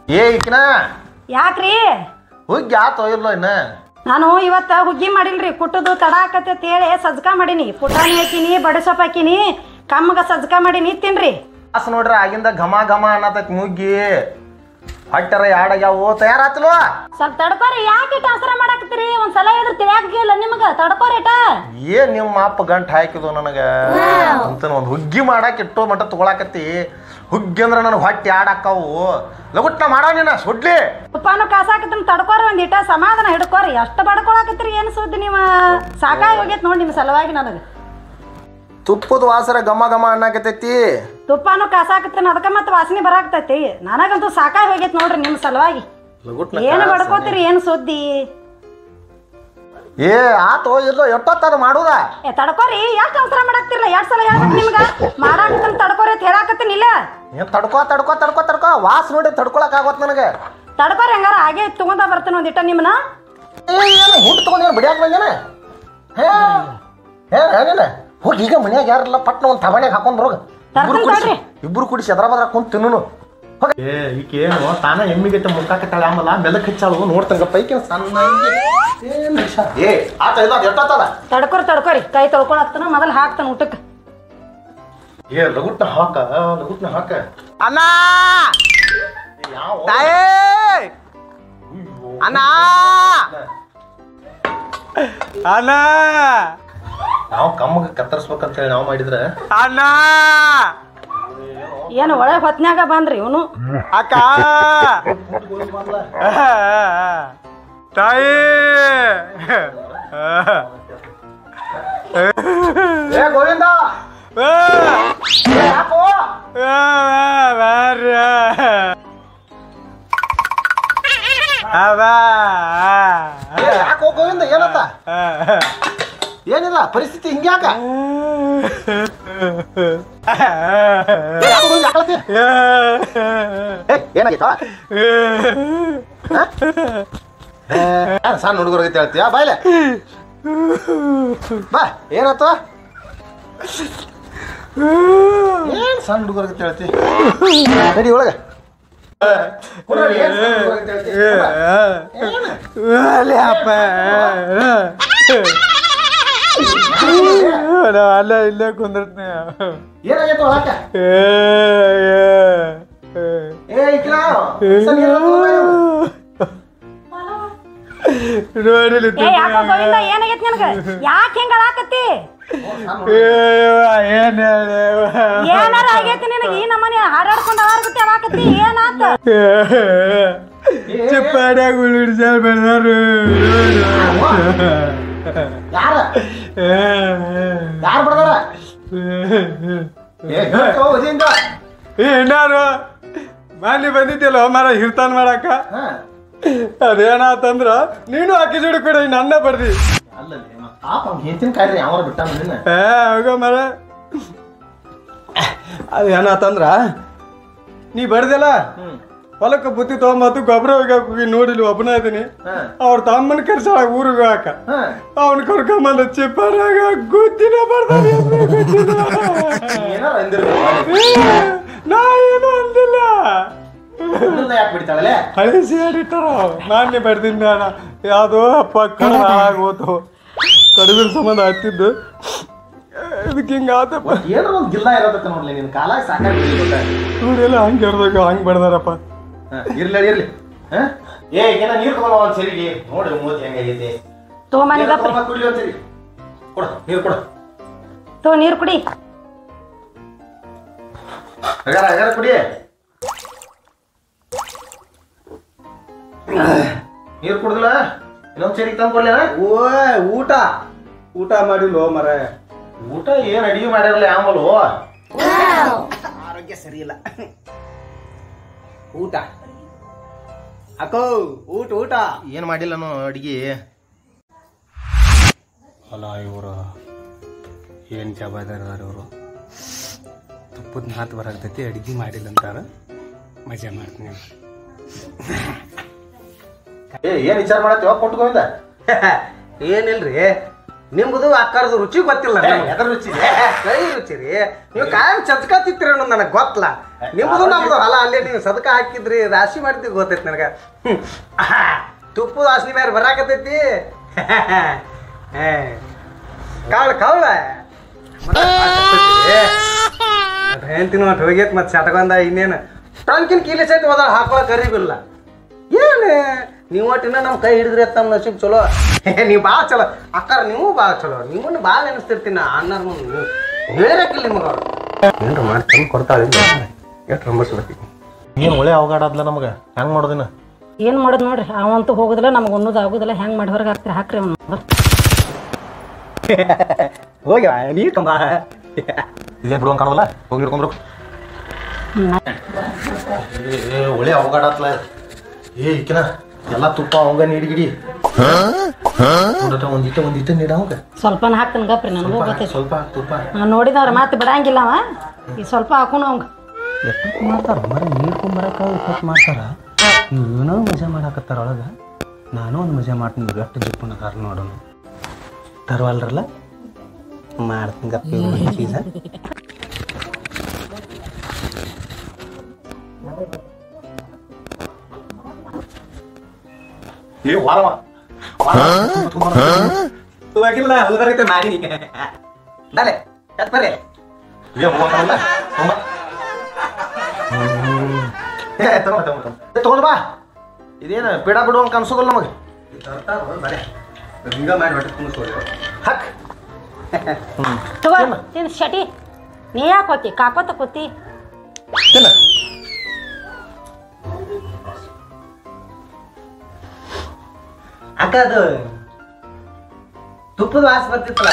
ಏ ಈಕಿನ ಯಾಕ್ರಿ ಹುಗ್ಗಿ ಆತೋ ಇಲ್ಲೋ ಇನ್ನ ನಾನು ಇವತ್ತ ಹುಗ್ಗಿ ಮಾಡಿಲ್ರಿ ಕುಟ್ಟದು ತಡ ಆಕತ್ತೈತಿ ಹೇಳಿ ಸಜ್ಕ ಮಾಡೀನಿ ಪುಟಾಣಿ ಹಾಕಿನಿ ಬಡಿಸೊಪ್ಪು ಹಾಕಿನಿ ಕಮ್ಮಗ ಸಜ್ಕ ಮಾಡೀನಿ ತಿನ್ರಿ ಆಸ್ ನೋಡ್ರಿ ಆಗಿಂದ ಘಮ ಘಮ ಅನ್ನತೈತಿ ಮುಗ್ಗಿ ಹೊಟ್ಟೆರ ಯಾಡಾಗ್ಯಾವು ತಯಾರಾತಲ್ವ ಸ್ವಲ್ಪ ತಡ್ಕೋರಿ ಯಾಕೆ ಅವಸರ ಮಾಡಾಕತ್ತೀರಿ ಒಂದ್ ಸಲ ಇದ್ರ ತಿಳಿಯಾಕಿಲ್ಲ ನಿಮ್ಗ ತಡ್ಕೋರಿಟ ಏನ್ ನಿಮ್ಮ ಅಪ್ಪ ಗಂಟ್ ಹಾಕಿದು ನನಗ ಅಂತ ಒಂದ್ ಹುಗ್ಗಿ ಮಾಡಾಕ ಇಟ್ಟೋ ಮಟ್ಟ ತಗೊಳಕತ್ತಿ ಹುಗ್ಗಿ ಅಂದ್ರ ನನಗೆ ಹೊಟ್ಟೆ ಆಡಾಕವು ಲಗುಟ್ನ ಮಾಡೋ ನೀನ ಸುಡ್ಲಿ ತುಪ್ಪಾನು ಕಾಸಾಕತ್ತನ ತಡ್ಕೋರಿ ಒಂದ್ ಇಟ ಸಮಾಧಾನ ಹಿಡ್ಕೋರಿ ಎಷ್ಟು ಬಡ್ಕೊಳಕತ್ತೀರಿ ಏನು ಸುದ್ದಿ ನೀವು ಸಾಕಾಗಿ ಹೋಗೈತ್ ನೋಡಿ ನಿಮ್ಮ ಸಲುವಾಗಿ ನನಗೆ ತುಪ್ಪದ ವಾಸರ ಘಮ ಘಮ ಅನ್ನಕತ್ತೈತಿ ತುಪ್ಪಾನು ಕಾಸಾಕತ್ತನ ಅದಕ್ಕೆ ಮತ್ತೆ ವಾಸನೆ ಬರಾಕತೈತಿ ನನಗಂತೂ ಸಾಕಾಗಿ ಹೋಗೈತ್ ನೋಡ್ರಿ ನಿಮ್ಮ ಸಲುವಾಗಿ ಲಗುಟ್ನ ಏನು ಕಾಸ್ ಬಡ್ಕೋತೀರಿ ಏನು ಸುದ್ದಿ ಏ ಆತೋ ಇಲ್ಲೋ ಎಷ್ಟೊತ್ತದ ಮಾಡುದ ಏ ತಡ್ಕೋರಿ ಎಷ್ಟು ಅವಸರ ಮಾಡಾಕ್ತಿರಲ್ಲ ಎರಡು ಸಲ ಹೇಳ್ಬೇಕು ನಿಮ್ಗ ಮಾಡಾಕತ್ತನ ತಡ್ಕೋರಿ ಅಂತ ಹೇಳಾಕತ್ತೀನಿ ಇಲ್ಲ ಏನ್ ತಡ್ಕೋ ತಡ್ಕೋ ತಡ್ಕೋ ತಡ್ಕೋ ವಾಸ್ ನೋಡಿ ತಡ್ಕೊಳಕ್ ಆಗೋತ್ ನನಗೆ ತಡ್ಕೋರಿ ಹಂಗಾರ ಹಾಗೆ ತಗೊಂಡ ಬರ್ತೀನಿ ಒಂದಿಟ್ಟ ನಿಮ್ಮನ್ನ ಏ ಏನು ಹಿಂಟ್ ತಗೊಂಡ್ ಏನು ಬಿಡಿಯಾಕ ಬಂದೇನ ಹೇ ಹೇ ಏನೇನ ಹೋಗಿ ಈಗ ಮನ್ಯಾಗ ಯಾರಲ್ಲ ಪಟ್ನ ಒಂದು ತಬಣ್ಯಾಗ ಹಾಕೊಂಡ್ ಬರೋಗ ಇಬ್ರು ತರ್ತೀನಿ ಕುಡಿಸಿ ತಡ್ರಿ. ಇಬ್ರು ಕುಡಿಸಿ ಎದ್ರ ಬದ್ರ ಕುಂತ ತಿನ್ನು ಏ ಈಕೆ ಏನು ತಾನ ಎಮ್ಮಿಗತ್ತೆ ಮುಕ್ಕಾಕತ್ತಾಳೆ ಆಮಲ್ಲ ಮೆಲಕ್ ಹಚ್ಚಾಳು ನೋಡ್ತಂಗ ಪೈಕಿನ ಸಣ್ಣ ಏನ್ ನಿಮಿಷ ಏ ಆತ ಇಲ್ಲ ಅದು ಎಷ್ಟೊತ್ತದ ತಡ್ಕೋರಿ ತಡ್ಕೋರಿ ಕೈ ತೊಳ್ಕೊಳತ್ತನ ಮೊದಲು ಹಾಕ್ತಾನ ಊಟಕ್ಕೆ ಏ ಲಗುಟ್ನ ಹಾಕ ಲಗುಟ್ನ ಹಾಕ ಅಣ್ಣ ಯಾವ ತಾಯೇ ಅಣ್ಣ ಅಣ್ಣ ನಾವು ಕಮ್ಮಗ ಕತ್ತರಿಸ್ಬೇಕಂತ ಹೇಳಿ ನಾವು ಮಾಡಿದ್ರೆ ಅಣ್ಣ ಏನು ಒಳ್ಳೆ ಹೊತ್ನ್ಯಾಗ ಬಂದ್ರಿ ಇವನು ಅಕ್ಕ ತಾಯಿ ಏ ಗೋವಿಂದ ಯಾಕೋ ಏ, ಯಾಕೋ ಗೋವಿಂದ ಏನತ್ತ ಏನಿಲ್ಲ ಪರಿಸ್ಥಿತಿ ಹಿಂಗ್ಯಾಕ ಏ, ಯಾಕೋ ಗೋವಿಂದ ಯಾಕಲತ್ತಿ? ಏ, ಏನಾಗೈತ ಸಣ್ಣ ಹುಡುಗರು ಐತೆ ಹೇಳ್ತೀಯ ಬಾಯ್ಲೆ ಬಾ ಏನಾಯ್ತು ಏನ್ ಸಣ್ಣ ಹುಡುಗರು ಐತೆ ಹೇಳ್ತಿ ನಡಿ ಒಳಗೆ ಕುಡ್ರಿ, ಏನ್ ಸಣ್ಣ ಹುಡುಗರು ಐತೆ ಹೇಳ್ತಿ? ಅಪ್ಪ ಅಲ್ಲ ಇಲ್ಲೇ ಕುಂದಿರ್ತೀನಿ ಏನಾಗೈತೆ ಒಳಗೆ ಏ ಇಕ್ಲ ಸಣ್ಣ ನೋಡಿಲಿ ಏ ಯಾಕೋ ಗೋವಿಂದ ಏನಾಗೈತಿ ನಿನಗ ಯಾಕೆ ಹಿಂಗ ಅಳಾಕತ್ತಿ ಏನ್ ಏನಾರ ಆಗೈತಿ ನಿನಗೆ ಈ ನಮ್ಮನೆ ಹಾರಾಡ್ಕೊಂಡು ಅಳಾರ್ಬಿಟ್ಟು ಅಳಾಕತ್ತಿ ಏನಾತ ಚಿಪ್ಪಾಡ್ಯಾಗ ಉಳಿಡ್ಸಾರ ಬೆಳೆದಾರು ಯಾರ ಯಾರು ಬಡದಾರ ಏ ಹೇಳ್ಕೋ ಒದಿಯಿಂದ ಏನಾರು ಮಾನ್ಯ ಬಂದಿದ್ದಿಲ್ಲ ಮರ ಹಿರ್ತಾನ್ ಮಾಡಾಕ ಹಾ ಅದೇನಾತಂದ್ರ ನೀನು ಆಕಿ ಜೋಡಿ ಕೂಡ ನನ್ನ ಬರ್ದಿ ಅಲ್ಲಲ್ಲಿ ಮತ್ತ್ ಪಾಪ ಅವ್ನ್ ಹೆಂಡತಿನ ಕಾಯ್ರಿ ಯಾವ ಬಿಟ್ಟ ನಿನ್ನ ಏ ಹೋಗ ಮರ ಅದು ಏನಾತಂದ್ರ ನೀ ಬರ್ದಿಲ್ಲ ಹೊಲಕ್ಕೆ ಬುತ್ತಿ ತಗೊಂಬತ್ತು ಗೊಬ್ಬರ ಹೋಗಕ್ಕೆ ಹೋಗಿ ನೋಡಿಲಿ ಒಬ್ಬನ ಇದೀನಿ ಹಾ. ಅವ್ರ ತಮ್ಮನ ಕರ್ಸಾಳ ಊರಿಗೆ ಹೋಗಾಕ ಹಾ ಅವನ್ ಕರ್ಕೊಂಬಂದ ಚಿಪ್ಪಾರಾಗ ಗುದ್ದಿನ ಬರ್ದಾನೆ ಏನಾರ ಅಂದಿರ್ಬೇಕು ನಾ ಏನು ಅಂದಿಲ್ಲ ಯಾಕೆ ಬಿಡ್ತಾಳಲೆ ಹಳೆ ಸೇರಿಟ್ಟಾರ ನಾನೇ ಬರ್ತೀನಿ ಅಣ್ಣ ಯಾವುದೋ ಅಪ್ಪ ಕಡ ಆಗೋತು ಕಡಿಮೆ ಸಂಬಂಧ ಆಗ್ತಿದ್ದು ಇದಕ್ಕೆ ಹಿಂಗೆ ಆತಪ್ಪ ಏನಾರ ಒಂದ್ ಗಿಲ್ಲ ಇರೋದಕ್ಕ ನೋಡ್ಲಿ ನಿನ್ ಕಾಲಾಗ ಸಾಕಾಗಿ ನೋಡಿಲ್ಲ ಹಂಗೆ ಹಿಡ್ದಾಗ ಹಂಗೆ ಬಡ್ದಾರಪ್ಪ ಇರ್ಲಿ ಇರ್ಲಿ ಹಾ ಏ ಏನ ನೀರ್ ತಗೊಂಡ್ ಒಂದ್ ಸರಿಗೆ ನೋಡಿ ಮೂತಿ ಹೆಂಗಾಗೈತಿ ತಗೊಂಬನಿ ಗಪ್ರಿ ಕುಡ್ಲಿ ಒಂದ್ ಸರಿ ಕೊಡ ನೀರ್ ಕೊಡ ತೋ ನೀರು ಕುಡಿ ಹಗಾರ ಹಗಾರ ಕುಡಿ ನೀರ್ ಕುಡ್ದಿಲ್ಲ ಇನ್ನೊಂದ್ ಸರಿ ತಂದ್ ಕೊಡ್ಲೇನ ಓ ಊಟ ಊಟ ಮಾಡಿಲ್ಲ ಮರ ಊಟ ಏನ್ ಅಡಿಗೆ ಮಾಡಿರಲ್ಲ ಆಮಲು ಆರೋಗ್ಯ ಸರಿ ಇಲ್ಲ ಊಟ ಅಕ್ಕೋ ಊಟ ಊಟ ಏನ್ ಮಾಡಿಲ್ಲ ನಾನು ಅಡಿಗೆ ಅಲ್ಲ ಇವರು ಏನು ಜವಾಬ್ದಾರ ಇವರು ತುಪ್ಪದ ಮಾತು ಬರಾಗ್ತೈತಿ ಅಡ್ಗೆ ಮಾಡಿಲ್ಲ ಅಂತಾರ ಮಜಾ ಮಾಡ್ತೀನಿ ಏ ಏನ್ ವಿಚಾರ ಮಾಡತ್ತೀವ ಕೊಟ್ಟು ಗೋವಿಂದ ಏನಿಲ್ರಿ ನಿಮ್ದು ಅಕ್ಕಾರದು ರುಚಿ ಗೊತ್ತಿಲ್ಲ ನಮ್ಗೆ. ಎದ್ರ ರುಚಿ ಕೈ ರುಚಿ ರೀ ನೀವು ಕಾಯಂ ಚಚ್ಕ ತಿತ್ತೀರಿ ಅನ್ನೋದು ನನಗೆ ಗೊತ್ತಲ್ಲ ನಿಮ್ದು ನಮ್ದು ಹೊಲ ಅಲ್ಲೇ ನೀವು ಸದಕ ಹಾಕಿದ್ರಿ ರಾಶಿ ಮಾಡಿದ್ರಿ ಗೊತ್ತೈತಿ ನನಗೆ ಹ್ಮ್. ಆಹಾ, ತುಪ್ಪದ ವಾಸನೆ ಬೇರೆ ಬರಾಕತ್ತೈತಿ ಏ, ಕಾಳ ಕಾವಳ ಹೆಂತಿನ ಒಟ್ಟು ಹೋಗೈತಿ ಮತ್ತೆ ಸಟಗೊಂದ ಇನ್ನೇನು ಟಂಕಿನ ಕೀಲಿ ಸೈಟ್ ಹೋದ ಹಾಕೊಳಕ್ ಕರಿಬಿಲ್ಲ ಏನು ನೀವು ಒಟ್ಟು ಇನ್ನ ನಮ್ಮ ಕೈ ಹಿಡಿದ್ರಿ ತಮ್ಮ ನಸೀಬ್ ಚಲೋ ನೀವು ಭಾಳ ಚಲೋ ಅಕ್ಕಾರ ನೀವು ಭಾಳ ಚಲೋ ನಿಮ್ಮನ್ನು ಭಾಳ ನೆನೆಸ್ತಿರ್ತೀನಿ ನಾ ಅಣ್ಣಾರ ಮುಂದೆ ಹೇಳಕ್ಕಿಲ್ಲ ನಿಮಗೆ ಅವ್ರು ಏನ್ರ ಮಾಡಿ ತಂದು ಕೊಡ್ತಾಳೆ ಎಷ್ಟು ರಂಬರ್ಸ್ಬೇಕು ಏನು ಒಳ್ಳೆ ಅವಘಾಡ ಆದ್ಲ ನಮಗೆ ಹೆಂಗ್ ಮಾಡೋದಿನ ಏನು ಮಾಡೋದು ನೋಡ್ರಿ ಅವಂತೂ ಹೋಗುದಿಲ್ಲ ನಮ್ಗೆ ಉಣ್ಣೋದು ಆಗುದಿಲ್ಲ ಹೆಂಗೆ ಮಾಡಿ ಹೊರಗೆ ಹಾಕ್ತೀರಿ ಹಾಕ್ರಿ ಅವ್ನು ಹೋಗಿ ನೀ ಕಂಬ ಇದೇನ್ ಬಿಡುವಂಗ್ ಕಾಣೋದಲ್ಲ ಹೋಗಿ ಹಿಡ್ಕೊಂಡ್ರು ಏ ಒಳ್ಳೆ ಅವಘಾಡ ಆತ್ಲ ಏ ಈಕಿನ ಎಲ್ಲ ತುಪ್ಪ ಅವಂಗ ನೀಡಿಗಿಡಿ ಒಂದಿಟ್ಟ ಒಂದಿಟ್ಟ ನೀಡ ಅವಂಗ ಸ್ವಲ್ಪನ ಹಾಕ್ತಾನೆ ಗಪ್ರಿ ನನಗೂ ಗೊತ್ತೈತಿ ಸ್ವಲ್ಪ ತುಪ್ಪ ನಾ ನೋಡಿದವ್ರ ಮತ್ತೆ ಬಿಡಂಗಿಲ್ಲ ಅವ ಈ ಸ್ವಲ್ಪ ಹಾಕೋಣ ಅವಂಗ ಎಷ್ಟೊತ್ತು ಮಾಡ್ತಾರ ಮರ ನೀಡ್ಕೊಂಬರಕ ಇಪ್ಪತ್ತು ಮಾಡ್ತಾರ ಏನೋ ಮಜಾ ಮಾಡಾಕತ್ತಾರ ಒಳಗ ನಾನು ಒಂದು ಮಜಾ ಮಾಡ್ತೀನಿ ಎಷ್ಟು ಜಿಪ್ಪನ ಕಾರ್ ನೋಡೋಣ ತರವಲ್ರಲ್ಲ ಮಾಡ್ತೀನಿ ಗಪ್ಪಿ ಚೀಸ ಏ ವಾರವ ಹೋಗಿಲ್ಲ ಹೊಲ್ಬರೈತೆ ಮಾಡಿ ಡಾಲೆ ಎತ್ ಬರ್ರಿ ಏ ಮುಖ ತುಂಬ ಏ ತಗೊಂಬ ತಗೊಂಬ ತಗೊಂಡ್ ಬಾ ಇದೇನು ಪೀಡ ಬಿಡುವಂಗ ಅನ್ಸೋದಲ್ಲ ನಮಗೆ ಹಿಂಗ ಮಾಡಿ ಹೊಟ್ಟೆ ತುಂಬಿಸ್ಕೊಳ್ಳಿ ಹಕ್ ತಗೋ ತಿನ್ ಶಟಿ ನೀ ಯಾಕೆ ಹೋತಿ ಕಾಕೋತ ಕೂತಿ ತಿನ್ನ ಅಕ್ಕ ಅದು ತುಪ್ಪದ ವಾಸ ಬರ್ತಿತ್ತಲ್ಲ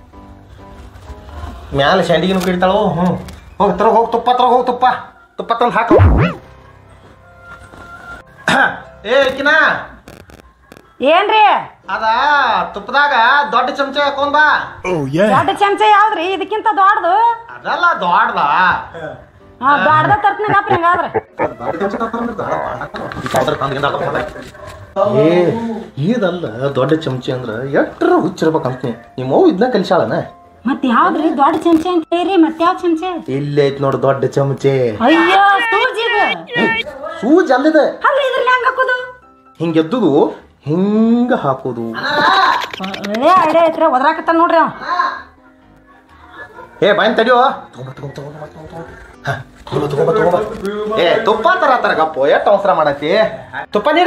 ಮ್ಯಾಲ ಶಂಡಿಗಿನ ಕಿಡ್ತಾಳು ಹ್ಞೂ ಹೋಗಿ ತರ ಹೋಗಿ ತುಪ್ಪ ತರ ಹೋಗಿ ತುಪ್ಪ ತುಪ್ಪ ತಂದು ಹಾಕು ಏ ಕಿನ ಏನ್ರಿ ಅದ ತುಪ್ಪದಾಗ ದೊಡ್ಡ ಚಮಚ ಹಾಕೊಂಡ್ ಬಾ ದೊಡ್ಡ ಚಮಚ ಯಾವ್ದ್ರಿ ಇದಕ್ಕಿಂತ ದೊಡ್ಡದು ಅದಲ್ಲ ದೊಡ್ಡದ ಹಾ ದೊಡ್ಡದ ತರ್ತೀನಿ ಗಪ್ರಿ ಹಂಗಾದ್ರೆ ಏ ಇದಲ್ಲ ದೊಡ್ಡ ಚಮಚಿ ಅಂದ್ರ ಎಟ್ರ ಹುಚ್ಚಿರ್ಬೇಕಂತ ನಿಮ್ಮ ಅವ್ವ ಇದನ್ನ ಕಲಿಸಾಳನ ಮತ್ತೆ ಯಾವ್ದ್ರಿ ದೊಡ್ಡ ಚಮಚ ಅಂತ ಹೇಳಿ ಮತ್ತೆ ಯಾವ ಚಮಚ ಇಲ್ಲೇ ಐತ್ ನೋಡು ದೊಡ್ಡ ಚಮಚೆ ಅಯ್ಯೋ ಸೂಜಿದ ಸೂಜ್ ಅಲ್ಲದ ಅಲ್ಲ ಇದ್ರಲ್ಲಿ ಹೆಂಗ್ ಹಾಕೋದು ಹಿಂಗ ಎದ್ದುದು ಹಿಂಗ ಹಾಕೋದು ಒಳ್ಳೆ ಐಡಿಯಾ ಐತ್ರಿ ಒದ್ರಾಕತ್ತ ನೋಡ್ರಿ ಅವ ಏ ಬಾಯ್ ತಡಿಯೋ ತಗೊಂಬ ತಗೊಂಬ ತಗೊಂಬ ತಗೊಂಬ ತಗೊಂಬ. ಹ, ತಗೊಂಬ ತಗೊಂಬ ತಗೊಂಬ ಏ ತುಪ್ಪ ತರ ತರ ಗಪ್ಪು ಎಷ್ಟು ಅವಸರ ಮಾಡತಿ ತುಪ್ಪ ನೀಡ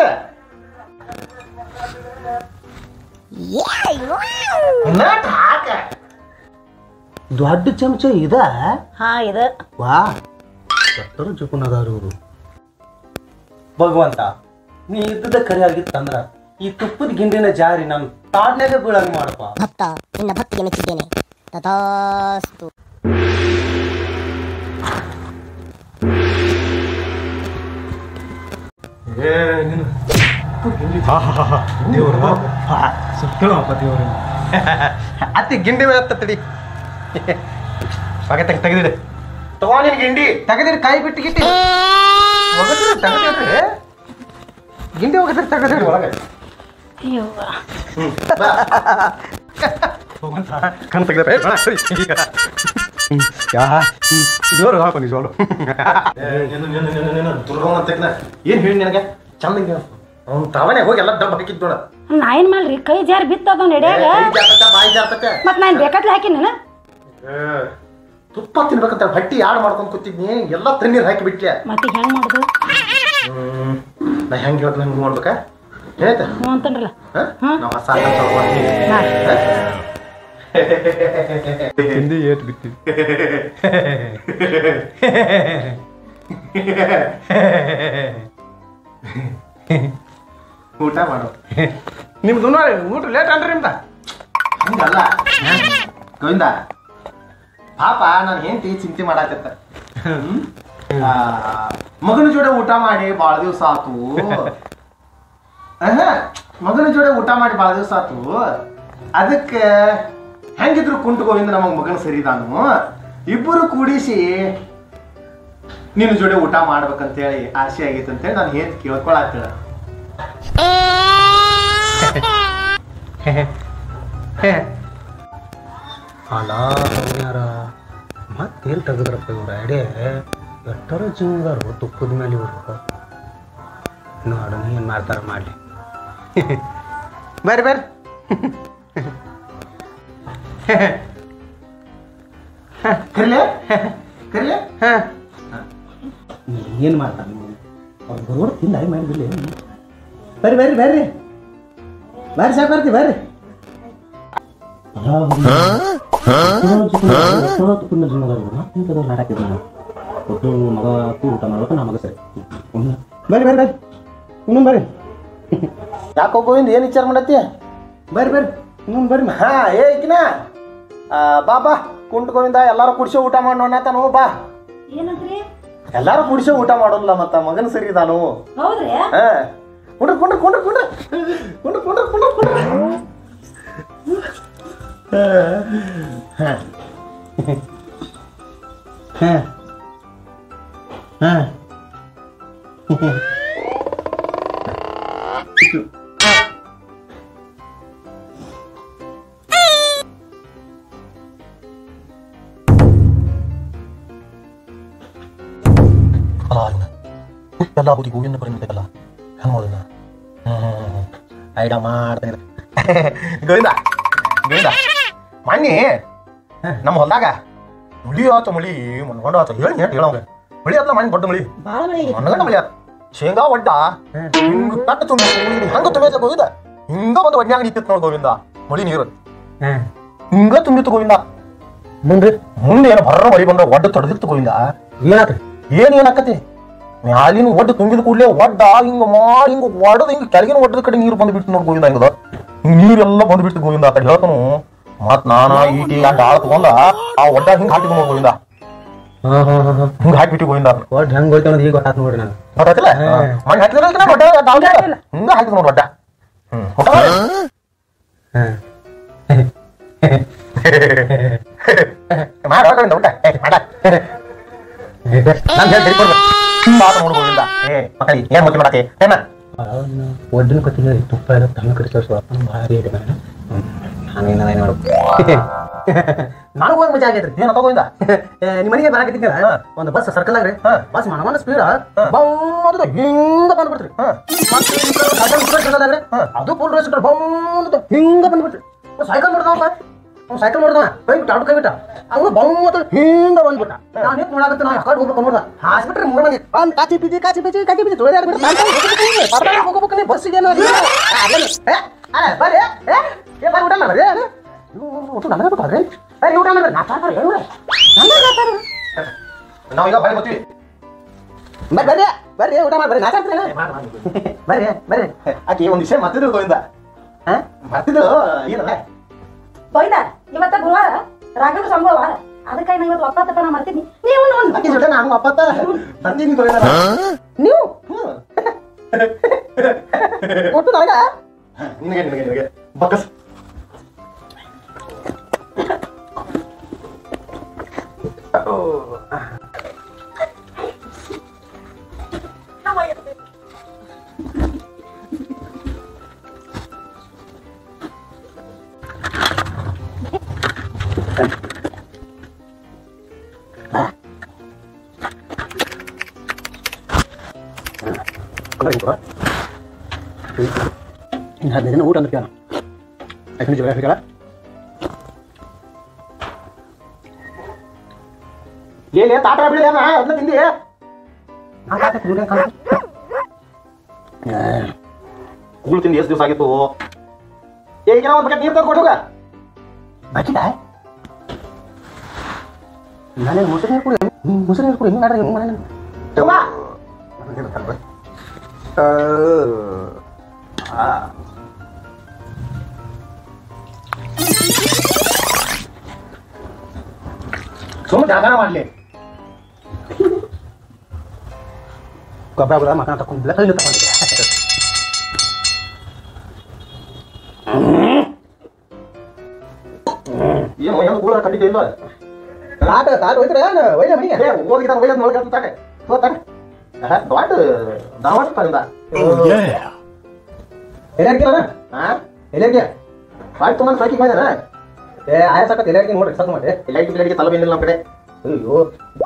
ನಟ್ ಹಾಕ ದೊಡ್ಡ ಚಮಚ ಇದ ಹಾ ಇದು ವಾ ಎಷ್ಟರ ಜುಕುನದಾರ ಇವರು ಭಗವಂತ ನೀ ಇದ್ದದ ಕರೆ ಆಗಿತ್ತಂದ್ರ ಈ ತುಪ್ಪದ ಗಿಂಡಿನ ಜಾರಿ ನಾನು ತಾಡ್ನಾಗ ಬೀಳಂಗ್ ಮಾಡಪ್ಪ ಭಕ್ತ ನಿನ್ನ ಭಕ್ತಿಗೆ ಮೆಚ್ಚಿದ್ದೇನೆ ತಥಾಸ್ತು ಏ ನೀನು ಅತ್ತಿ ಗಿಂಡಿ ಮೇಲೆ ಹತ್ತ ತಡಿ ತೆಗೆ ತೆಗೆದಿಡು ತಗೋ ನಿನ್ ಗಿಂಡಿ ತೆಗದಿರಿ ಕೈ ಬಿಟ್ಟು ಗಿಟ್ಟಿ ಒಗದ್ರಿ ತೆಗೆದಿಡ್ರಿ ಗಿಂಡಿ ಒಗದ್ರಿ ತೆಗೆದಿಡಿ ಒಳಗೆ ಅಯ್ಯವ್ವ. ಕಣ್ ತೆಗೆದ್ರೆ ಜೋರು ಹಾಕು ನೀ ಜೋರು ಏನ್ ಹೇಳಿ ನಿನಗೆ ಚಂದ ಅವ್ನು ತಾವನೆ ಹೋಗಿ ಎಲ್ಲ ಡಬ್ಬ ಹಾಕಿದ್ ನೋಡ ನಾ ಏನ್ ಮಾಡ್ರಿ ಕೈ ಜಾರಿ ಬಿತ್ತದ ನೆಡ್ಯಾಗ ಬಾಯಿ ಜಾರ್ತತೆ ಮತ್ ನಾನ್ ಬೇಕಾದ್ಲೆ ಹಾಕಿನ ತುಪ್ಪ ತಿನ್ಬೇಕಂತ ಹಟ್ಟಿ ಯಾಡ್ ಮಾಡ್ಕೊಂಡ್ ಕೂತಿದ್ನಿ ಎಲ್ಲ ತಣ್ಣೀರ್ ಹಾಕಿ ಬಿಟ್ಲೆ ಮತ್ತೆ ಹೆಂಗ್ ಮಾಡುದು ಹ್ಮ್ ನಾ ಹೆಂಗ್ ಹೇಳ್ತ ನಂಗೆ ನೋಡ್ಬೇಕಾ ಹೇಳ್ತ ಹ್ಞೂ ಅಂತನ್ರಲ್ಲ ನಾವು ಹೊಸ ಕೆಲ್ಸ ಮಾಡ್ತೀವಿ. ಹಾ ಹಿಂದಿ ಏಟ್ ಬಿತ್ತೀವಿ ಊಟ ಮಾಡು ನಿಮ್ದು ನೋಡಿ ಊಟ ಲೇಟ್ ಅನ್ರಿ ನಿಮ್ದ ಹಂಗಲ್ಲ ಗೋವಿಂದ ಪಾಪ ನಾನು ಹೆಂಡತಿ ಚಿಂತೆ ಮಾಡಾಕತ್ತ ಆ, ಮಗನ ಜೋಡೆ ಊಟ ಮಾಡಿ ಭಾಳ ದಿವಸ ಆತು ಆಹಾ, ಮಗನ ಜೋಡೆ ಊಟ ಮಾಡಿ ಭಾಳ ದಿವಸ ಆತು ಅದಕ್ಕೆ ಹೆಂಗಿದ್ರು ಕುಂಟು ಗೋವಿಂದ ನಮಗ್ ಮಗನ ಸರಿದಾನು ಇಬ್ಬರು ಕೂಡಿಸಿ ನಿನ್ನ ಜೋಡೆ ಊಟ ಮಾಡ್ಬೇಕಂತೇಳಿ ಆಸೆ ಆಗೈತೆ ಅಂತೇಳಿ ನಾನು ಹೇಳಿ ಕೇಳ್ಕೊಳತ್ತೇಳ ಅಲ್ಲ ಯಾರ ಮತ್ತೇನು ತೆಗೆದ್ರಪ್ಪ ಇವ್ರ ಐಡಿಯಾ ಎಷ್ಟರ ಜೀವದಾರು ತುಪ್ಪದ ಮೇಲೆ ಇವರು ನೋಡು ಏನು ಮಾಡ್ತಾರ ಮಾಡಲಿ ಬರ್ರಿ ಬರ್ರಿ ಕರಿಲೆ ಕರಿಲೆ ಹಾಂ ಏನು ಮಾಡ್ತಾರ ನೀವು ಅವ್ರು ಬರೋರು ತಿಂದ ಮಾಡಿಬಿಡ್ಲಿ ಬರ್ರಿ ಬರ್ರಿ ಬರ್ರಿ ಬರ್ರಿ ಸಾಕು ಬರ್ತಿ ಬರ್ರಿ ಬರ್ರಿ ಬರ್ರಿ ಬರ್ರಿ ಇನ್ನೊಂದು ಬರ್ರಿ ಯಾಕೋ ಗೋವಿಂದ ಏನ್ ವಿಚಾರ ಮಾಡತ್ತಿ ಬರ್ರಿ ಬರ್ರಿ ಇನ್ನೊಂದು ಬರ್ರಿ ಹಾ ಏ ಈಕಿನ ಆ, ಬಾ ಬಾ ಕುಂಟ್ ಗೋವಿಂದ ಎಲ್ಲಾರು ಕುಡಿಸೋ ಊಟ ಮಾಡೋಣ ತಾನು ಬಾ ಏನಂದ್ರಿ ಎಲ್ಲಾರು ಕುಡಿಸೋ ಊಟ ಮಾಡೋಲ್ಲ ಮತ್ತ ಮಗನ್ ಸರಿ ಇದಾನು ಹೌದ್ರಿ ಹಾ ಕುಂಡ್ರ ಕುಂಡ್ರ ಕುಂಡ್ರ ಕುಂಡ್ರ ಕುಂಡ್ರ ಕುಂಡ್ರ ಕುಂಡ್ರ ಕುಂಡ್ರ ಹಾಂ ಹಾಂ ಎಲ್ಲ ಬುದ್ಧಿ ಗೋವಿಂದ ಬರೀಬೇಕಲ್ಲ ಹೆಂಗ್ ಮಾಡೋದ ಐಡ ಮಾಡ್ತೇನೆ ಗೋವಿಂದ ಗೋವಿಂದ ಮಣ್ಣಿ ನಮ್ಮ ಹೊಲ್ದಾಗ ಮುಳಿ ಆತ ಮುಳಿ ಮನ್ಗೊಂಡು ಆತ ಹೇಳಿ ಹೇಳಿ ಹೇಳೋಂಗ ಮುಳಿ ಆತಲ್ಲ ಮಣ್ಣಿ ದೊಡ್ಡ ಮುಳಿ ಮನ್ಗಂಡ ಮುಳಿ ಆತ ಶೇಂಗಾ ಒಡ್ಡ ಹಿಂಗ ತಟ್ಟ ತುಂಬ ಹಂಗ ತುಂಬಿದ್ಲ ಗೋವಿಂದ ಹಿಂಗ ಒಂದು ಒಡ್ನ್ಯಾಗ ನಿಂತಿತ್ತು ನೋಡಿ ಗೋವಿಂದ ಮುಳಿ ನೀರು ಹಾಂ ಹಿಂಗ ತುಂಬಿತ್ತು ಗೋವಿಂದ ಮುಂದೆ ಮುಂದೆ ಏನೋ ಬರ್ರ ಮಳಿ ಬಂದ ಒಡ್ಡ ತೊಡೆದಿತ್ತು ಗೋವಿಂದ ಏನಾತ್ರಿ ಏನ್ ಏನಾಕತಿ ಮ್ಯಾಲಿನ ಒಡ್ಡ ತುಂಬಿದ ಕೂಡಲೇ ಒಡ್ಡ ಹಿಂಗ ಮಾಡಿ ಹಿಂಗ ಒಡದ ಹಿಂಗ ಕೆಳಗಿನ ಒಡ್ಡದ ಕಡೆ ನೀರು ಬಂದ್ಬಿಟ್ಟು ನೋಡಿ ಗೋವಿಂದ ಹಿಂಗದ ಹಿಂಗ ನೀರೆಲ್ಲ ಬಂದ್ಬಿಟ್ಟು ಗೋವಿಂದ ಆ ಕಡೆ ಹೇಳ್ತಾನು ಮತ್ ನಾನ ಈಟಿ ಆ ಡಾಳ ತಗೊಂಡ ಆ ಒಡ್ಡ ಹಿಂಗ ಹಾಕಿದ್ ನೋಡಿ ಗೋವಿಂದ ಹಾಂ ಹಾಂ ಹಾಂ ಹಾಂ ಹಿಂಗ ಹಾಕ್ಬಿಟ್ಟು ಗೋವಿಂದ ಒಟ್ಟು ಹೆಂಗೆ ಹೋಯ್ತು ಅನ್ನೋದು ಈಗ ಗೊತ್ತಾತ್ ನೋಡ್ರಿ ನಾನು ಗೊತ್ತಾಯ್ತಿಲ್ಲ ಮಣ್ಣು ಹಾಕಿದ್ರೆ ಇದನ್ನ ಒಡ್ಡ ಡಾಳ ಹಿಂಗ ಹಾಕಿದ್ ನೋಡಿ ಒಡ್ಡ ಹ್ಮ್ ಊಟ ಮಾಡಿ. ಹಾಂ ಮಾಡ ಗೋವಿಂದ ಊಟ ಏ, ಮಾಡ ನಾನು ಹೇಳಿ ಕೊಡ್ಬೇಕು ಬಾತ ನೋಡು ಗೋವಿಂದ ಏ ಮಕ್ಕಳಿ ಏನ್ ಮಕ್ಕಳು ಮಾಡಕ್ಕೆ ಏನ ಒಡ್ಡಿನ ಕೊತ್ತಿಗೆ ತುಪ್ಪ ಎಲ್ಲ ತನ್ನ ಕಡಿಸೋ ಸ್ವಲ್ಪ ಭಾರಿ ಇದೆ ನಾನು ಹಂಗೆ ನಾನು ನೋಡು ನನಗೂ ಒಂದು ಮಜಾ ಆಗೈತ್ರಿ ಏನ ತಗೋಯಿಂದ ನಿಮ್ಮ ಮನೆಗೆ ಬರಾಕತ್ತಿದ್ದಲ್ಲ ಒಂದು ಬಸ್ ಸರ್ಕಲ್ ಆಗ್ರಿ ಹಾ. ಬಸ್ ಮನಮನ ಸ್ಪೀಡ್ ಬಂದ ಹಿಂಗ ಬಂದ್ಬಿಡ್ತ್ರಿ ಹಾ. ಮತ್ತೆ ಈ ಕಡೆ ಸೈಕಲ್ ಈ ಕಡೆ ಸರ್ಕಲ್ ಆಗ್ರಿ ಹಾ. ಅದು ಫುಲ್ ರೇಸ್ ಬಂದ ಹಿಂಗ ಬಂದ್ಬಿಟ್ರಿ ಅವ್ನ್ ಸೈಕಲ್ ನೋಡ್ದವ ಅವ್ನು ಸೈಕಲ್ ನೋಡ್ದವ ಕೈ ಬಿಟ್ಟ ಅವ್ನು ಕೈ ಬಿಟ್ಟ ಅವ್ನು ಬಂದ ಹಿಂಗ ಬಂದ್ಬಿಟ್ಟ ನಾನು ನಿಂತು ನೋಡಾಕತ್ತ ನಾವು ಯಾಕಡೆ ಹೋಗ್ಬೇಕು ನೋಡ್ದ ಹಾಸ್ಬಿಟ್ರಿ ಮೂರು ಮಂದಿ ಬಂದ್ ಕಾಚಿ ಪಿಜಿ ಕಾಚಿ ಪಿಜಿ ಕಾಚಿ ಪಿಜಿ ತೊಳೆದಾಡ್ಬಿಟ್ಟು ಹೋಗ್ಬೇಕು ಬಸ್ಸಿಗೆ ಏನೋ ಅಲ್ಲ ಅಲ್ಲ ಬರ್ರಿ ಏ ಏ ಬರ್ರಿ ಊಟ ಮಾಡ್ರಿ ಏ, ಊಟ ನನಗೆ ಬೇಕಾದ್ರೆ ಏ ಊಟ ಮಾಡ್ರಿ ನಾ ಸಾಕ್ರಿ ಏನು ನಾವೀಗ ಬಾಯಿ ಬರ್ತೀವಿ ಬರ್ರಿ ಬರ್ರಿ ಬರ್ರಿ ಊಟ ಮಾಡಿ ಬರ್ರಿ ನಾ ಸಾಕ್ರಿ ಬರ್ರಿ ಬರ್ರಿ ಆಕೆ ಒಂದ್ ವಿಷಯ ಮತ್ತಿದ್ರು ಗೋವಿಂದ ಹಾ ಮತ್ತಿದ್ರು ಏನಲ್ಲ ಹೋಯ್ದ ಇವತ್ತ ಗುರುವಾರ ರಾಘವ ಸಂಭವಾರ ಅದಕ್ಕಾಗಿ ನಾ ಇವತ್ತು ಒಪ್ಪತ್ತ ನಾ ಮಾಡ್ತೀನಿ ನೀವು ಒಂದು ಆಕೆ ಜೊತೆ ನಾನು ಅಪ್ಪತ್ತ ಬಂದೀನಿ ಗೋವಿಂದ ನೀವು ಹ್ಮ್. ಒಟ್ಟು ನನಗ ಹ, ನಿನಗೆ ನಿನಗೆ ನಿನಗೆ ಬಕ್ಕಸ್ ಇನ್ನು ಹದಿನೈದು ದಿನ ಊಟ ಅಂದ್ರೆ ಕೇಳ ಯಾಕಂದ್ರೆ ಜಗಳ ಹೇಳ ಏನೇ ತಾಟ ಬಿಡಿ ಅಣ್ಣ ಅದನ್ನ ತಿಂದಿ ಕೂಳು ತಿಂದು ಎಷ್ಟು ದಿವಸ ಆಗಿತ್ತು ಈಗ ಒಂದು ಬಕೆಟ್ ನೀರು ತಂದು ಹೋಗ ಬಾಕಿದ ನಾನೇನು ಮೊಸರು ನೀರು ಕುಡಿ ಮೊಸರು ನೀರು ಕುಡಿ ಹಿಂಗೆ ಮಾಡ್ರಿ ಹಿಂಗೆ ಮಾಡಿ ತಗೊಂಬಾ. ಸುಮ್ಮನೆ ಜಾಗರ ಮಾಡ್ಲಿ ಗೊಬ್ಬರ ಗೊಬ್ಬರ ಮಕ್ಕಳ ತಗೊಂಡಿಲ್ಲ ಕೈಲಿ ತಗೊಂಡಿದ್ದೆ ಏನು ಏನು ಕೂಳ ಕಟ್ಟಿದ್ದೆ ಇಲ್ಲ ತಾಟ ತಾಟ ಹೋಯ್ತಾರೆ ಒಯ್ಯ ಮನೆಗೆ ಏ ಹೋಗಿದ್ದಾನೆ ಒಯ್ಯೋದು ನೋಡ್ಕೊಂಡು ತಾಕೆ ಹೋಗ್ತಾನೆ ದೊಡ್ಡ ಧಾರವಾಡ ತಂದ ಎಲ್ಲಾರ್ಕಿಲ್ಲ ಹಾ ಎಲ್ಲಾರ್ಗೆ ಬಾಯ್ ತುಂಬ ಸಾಕಿ ಮಾಡಿದಾನ ಏ ಆಯ್ಸಕ್ಕ ತಲೆ ನೋಡ್ರಿ ಸತ್ ಮಾಡಿ ಲೈಟ್ ಬಿಲೈಟ್ಗೆ ತಲೆ ಬಂದಿಲ್ಲ ನಮ್ಮ ಕಡೆ ಅಯ್ಯೋ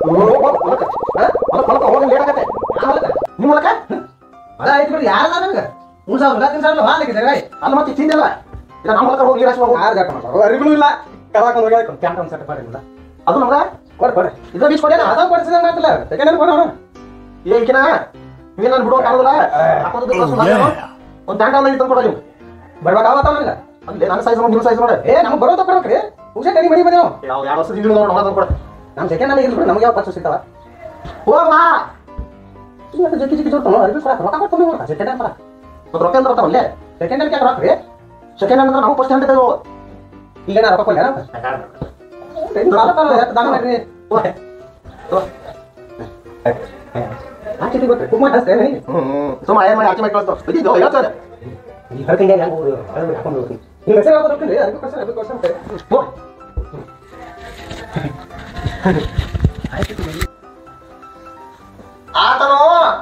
ನಿಮ್ಮ ಮೂಲಕ ಅದ ಆಯ್ತು ಬಿಡಿ ಯಾರದ ನಂಗೆ ಮೂರ್ ಸಾವಿರ ತಿನ್ ಸಾವಿರ ಭಾಳ ಆಗಿದೆ ಗಾಡಿ ಅಲ್ಲ ಮತ್ತೆ ತಿಂದಿಲ್ಲ ಇಲ್ಲ ನಮ್ಮ ಮೂಲಕ ಹೋಗಿ ರಾಶಿ ಹೋಗು ಯಾರು ಜಾಕ ಮಾಡ್ತಾರೆ ಅರಿಗಳು ಇಲ್ಲ ಕಲಾಕೊಂಡು ಹೋಗಿ ಕ್ಯಾಂಪ್ ಒಂದು ಸೆಟ್ ಮಾಡಿಲ್ಲ ಅದು ನಮ್ಗ ಕೊಡಿ ಕೊಡಿ ಇದ ಬೀಚ್ ಕೊಡ್ಯಾನ ಅದ ಕೊಡಿಸಿದಂಗೆ ಮಾಡ್ತಿಲ್ಲ ಸೆಕೆಂಡ್ ಕೊಡೋಣ ಏಕಿನ ನೀನ್ ನಾನು ಬಿಡೋ ಕಾಣಲ್ಲ ಹಾಕೋದು ಒಂದು ಪ್ಯಾಂಟ್ ಅನ್ನ ತಂದು ಕೊಡ ನೀವು ಬರ್ಬೇಕಾಗತ್ತ ನನಗೆ ಅಲ್ಲಿ ನನ್ನ ಸೈಜ್ ನೋಡಿ ನಿಮ್ಮ ಸೈಜ್ ನೋಡಿ ಏ ನಮ್ಗೆ ಬರೋ ತಗೊಳ್ರಿ ಹುಷಾರ್ ಕಡಿ ಮಡಿ ಬಂದೇವು ಯಾವ ಎರಡು ವರ್ಷ ಹಿಂದಿನ ನೋಡಿ ತಂದು ಕೊಡ ನಮ್ಮ ಸೆಕೆಂಡ್ ನನಗೆ ಇಲ್ಲ ನಮ್ಗೆ ಯಾವ ಪಕ್ಷ ಸಿಗ್ತಾವ ಹೋಗಮ್ಮ ಈಗ ಜೊತೆ ಜೊತೆ ಜೋಡ್ತಾನೋ ಅರಿವಿ ಕೊಡಕ್ಕೆ ರೊಕ್ಕ ಕೊಡ್ತಾನೆ ನೋಡ್ತಾ ಸೆಕೆಂಡ್ ಹ್ಯಾಂಡ್ ಮತ್ತೆ ರೊಕ್ಕ ಅಂತ ಬರ್ತಾವಲ್ಲೇ ಸೆಕೆಂಡ್ ಹ್ಯಾಂಡ್ ರೊಕ್ಕ ರೀ ಸೆಕೆಂಡ್ ಹ್ಯಾಂಡ್ ಅಂದ್ರೆ ನಾವು ಫಸ್ಟ್ ಹ್ಯಾಂಡ್ ಇದ್ದೇವೆ ಈಗ ನಾ ರೊಕ್ಕ ಕೊಡ್ಲಿ ದಾನ ಮಾಡ್ರಿ ಆಚೆ ಗೊತ್ತ್ರಿ ಕುಮಾರ್ ಹಸ್ತೆ ಹ್ಮ್ ಸುಮ್ಮ ಏನ್ ಮಾಡಿ ಆಚೆ ಮಾಡಿ ಕಳ್ತು ಇದು ಹೇಳ್ತಾರೆ ಈ ಹರಕಿಂಗೆ ಹೆಂಗ್ ಹೋಗುದು ಅದ್ರ ಹಾಕೊಂಡು ಹೋಗ್ತೀನಿ ನಿಮ್ಮ ಹೆಸರು ಯಾವ್ದು ರೊಕ್ಕ ಅದಕ್ಕೆ ಕೊಡ್ಸರಿ ಅದಕ್ಕೆ ಕೊಡ್ಸರಿ ಹೋಗ್. ಆತನೋ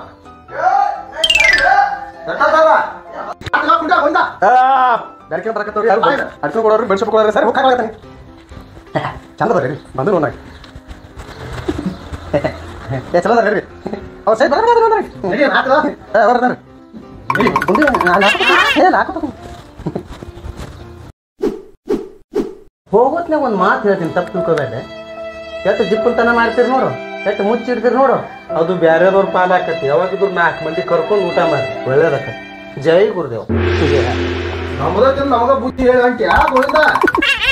ಎಷ್ಟಾಗ್ತದ? ಆತನ ಕುಂಟ, ಕುಂಟ. ಬ್ಯಾರ್ಕೆ ಬರಕತ್ತವ್ರಿ ಯಾರು ಅಡ್ಸ್ಕೊಂಡು ಕೊಡೋರು ಬೆಳ್ಸ್ಕೊಂಡು ಕೊಡೋರು ಸರಿ ಹೋಗ್ತಾನೆ ಚಂದ ಬರ್ರಿ ಬಂದು ನೋಡಾಗ ಏ ಚಲೋ ಅದ ರೀ ಅವ್ರು ಸರಿ ಬರ್ರಿ ಬರ್ರಿ ನಡಿ, ಆತನ. ಬರ್ರಿ ಮುಂದೆ ನಾನು ಹಾಕೋತೀನಿ ಏ ಹಾಕೋತೀನಿ ಹೋಗೋತ್ನಾಗ ಒಂದು ಮಾತು ಹೇಳ್ತೀನಿ ತಪ್ಪು ತಿಳ್ಕೊಬೇಡ ಎಷ್ಟು ಜಿಪ್ಪುಲ್ತನ ಮಾಡ್ತೀರಿ ನೋಡು ಎಷ್ಟು ಮುಚ್ಚಿಡ್ತೀರಿ ನೋಡು ಅದು ಬ್ಯಾರೆದವ್ರ ಪಾಲ ಆಕತಿ ಯಾವಾಗಿದ್ರು ನಾಲ್ಕು ಮಂದಿ ಕರ್ಕೊಂಡು ಊಟ ಮಾಡಿ ಒಳ್ಳೇದಕ್ಕ ಜೈ ಗುರುದೇವ್ ನಮ್ದ ತಿಂದು ನಮಗ ಬುದ್ಧಿ ಹೇಳಂಟ್ಯಾ ಗೋವಿಂದ